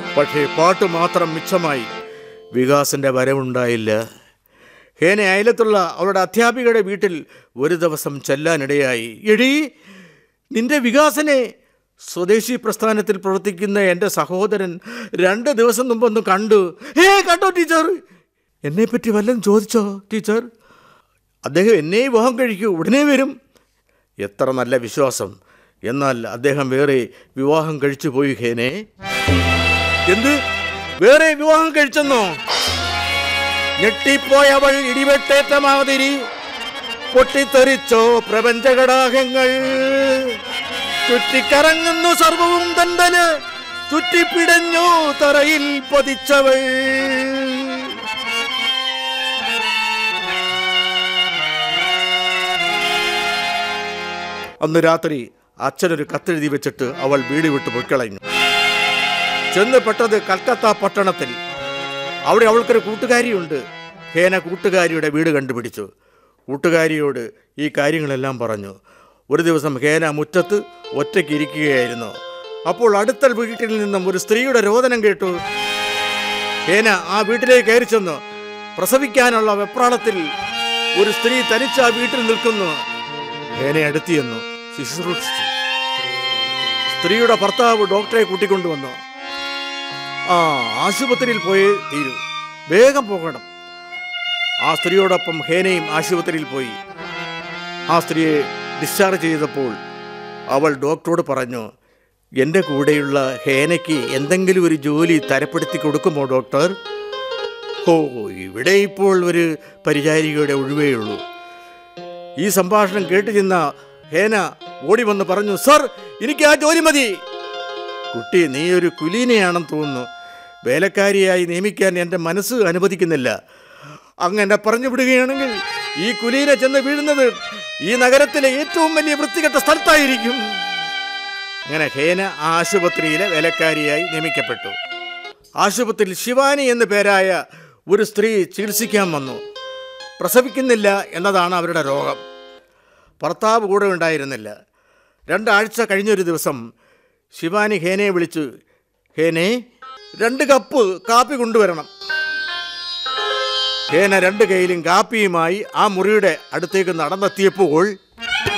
പക്ഷേ പാട്ട് മാത്രം മിച്ചമായി വികാസിന്റെ വരവുണ്ടായില്ല ഹേന അയലത്തുള്ള അവളുടെ അധ്യാപികയുടെ വീട്ടിൽ ഒരു ദിവസം ചെല്ലാനിടയായി എടീ നിന്റെ വികാസനെ സ്വദേശി പ്രസ്ഥാനത്തിൽ പ്രവർത്തിക്കുന്ന എൻ്റെ സഹോദരൻ രണ്ട് ദിവസം മുമ്പൊന്ന് കണ്ടു ഏ കണ്ടോ ടീച്ചർ എന്നെപ്പറ്റി വല്ലതും ചോദിച്ചോ ടീച്ചർ അദ്ദേഹം എന്നെ വിവാഹം കഴിക്കൂ ഉടനെ വരും എത്ര നല്ല വിശ്വാസം എന്നാൽ അദ്ദേഹം വേറെ വിവാഹം കഴിച്ചു പോയി ഹേനെ എന്ത് വേറെ വിവാഹം കഴിച്ചെന്നോ ഞെട്ടിപ്പോയവൾ ഇടിവെട്ടേറ്റ മാതിരി പൊട്ടിത്തെറിച്ചോ പ്രപഞ്ചഘടാകങ്ങൾ ചുറ്റിക്കറങ്ങുന്നു സർവവും തണ്ടല് ചുറ്റിപ്പിടഞ്ഞു തറയിൽ പതിച്ചവൾ അന്ന് രാത്രി അച്ഛനൊരു കത്തെഴുതി വെച്ചിട്ട് അവൾ വീട് വിട്ട് പൊയ്ക്കളഞ്ഞു ചെന്ന് പെട്ടത് കൽക്കത്ത പട്ടണത്തിൽ അവിടെ അവൾക്കൊരു കൂട്ടുകാരിയുണ്ട് ഹേന കൂട്ടുകാരിയുടെ വീട് കണ്ടുപിടിച്ചു കൂട്ടുകാരിയോട് ഈ കാര്യങ്ങളെല്ലാം പറഞ്ഞു ഒരു ദിവസം ഹേന മുറ്റത്ത് ഒറ്റയ്ക്ക് ഇരിക്കുകയായിരുന്നു അപ്പോൾ അടുത്ത വീട്ടിൽ നിന്നും ഒരു സ്ത്രീയുടെ രോദനം കേട്ടു ഹേന ആ വീട്ടിലേക്ക് കയറി ചെന്നു പ്രസവിക്കാനുള്ള വെപ്രാളത്തിൽ ഒരു സ്ത്രീ തനിച്ച് ആ വീട്ടിൽ നിൽക്കുന്നു ഹേന അടുത്തിയെന്നു ശുശ്രൂഷിച്ചു സ്ത്രീയുടെ ഭർത്താവ് ഡോക്ടറെ കൂട്ടിക്കൊണ്ടുവന്നു ആ ആശുപത്രിയിൽ പോയേ തീരൂ വേഗം പോകണം ആ സ്ത്രീയോടൊപ്പം ഹേനയും ആശുപത്രിയിൽ പോയി ആ സ്ത്രീയെ ഡിസ്ചാർജ് ചെയ്തപ്പോൾ അവൾ ഡോക്ടറോട് പറഞ്ഞു എൻ്റെ കൂടെയുള്ള ഹേനയ്ക്ക് എന്തെങ്കിലും ഒരു ജോലി തരപ്പെടുത്തി കൊടുക്കുമോ ഡോക്ടർ ഓ ഇവിടെ ഇപ്പോൾ ഒരു പരിചാരികയുടെ ഒഴിവേയുള്ളൂ ഈ സംഭാഷണം കേട്ട് ചെന്ന ഹേന ഓടി വന്ന് പറഞ്ഞു സർ എനിക്ക് ആ ജോലി മതി കുട്ടി നീ ഒരു കുലീനയാണെന്ന് തോന്നുന്നു വേലക്കാരിയായി നിയമിക്കാൻ എൻ്റെ മനസ്സ് അനുവദിക്കുന്നില്ല അങ്ങനെ പറഞ്ഞു വിടുകയാണെങ്കിൽ ഈ കുലീന ചെന്ന് വീഴുന്നത് ഈ നഗരത്തിലെ ഏറ്റവും വലിയ വൃത്തികെട്ട സ്ഥലത്തായിരിക്കും അങ്ങനെ ഹേന ആ ആശുപത്രിയിലെ വേലക്കാരിയായി നിയമിക്കപ്പെട്ടു ആശുപത്രിയിൽ ശിവാനി എന്നു പേരായ ഒരു സ്ത്രീ ചികിത്സിക്കാൻ വന്നു പ്രസവിക്കുന്നില്ല എന്നതാണ് അവരുടെ രോഗം ഭർത്താവ് കൂടെ ഉണ്ടായിരുന്നില്ല രണ്ടാഴ്ച കഴിഞ്ഞൊരു ദിവസം ശിവാനി ഹേനയെ വിളിച്ചു ഹേനെ രണ്ട് കപ്പ് കാപ്പി കൊണ്ടുവരണം ഹേന രണ്ട് കൈയിലും കാപ്പിയുമായി ആ മുറിയുടെ അടുത്തേക്ക് നടന്നെത്തിയപ്പോൾ